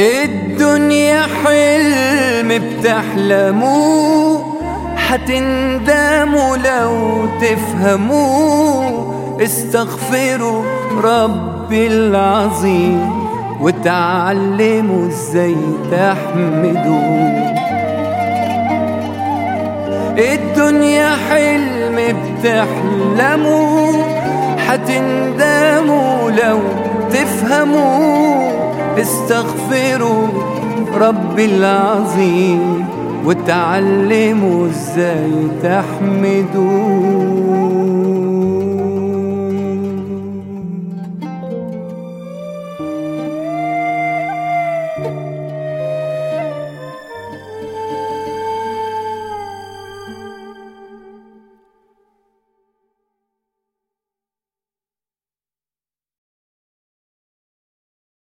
الدنيا حلم بتحلموا حتندموا لو تفهموا استغفروا ربي العظيم وتعلموا ازاي تحمدوا الدنيا حلم بتحلموا حتندموا لو تفهموا استغفروا ربي العظيم وتعلموا ازاي تحمدوا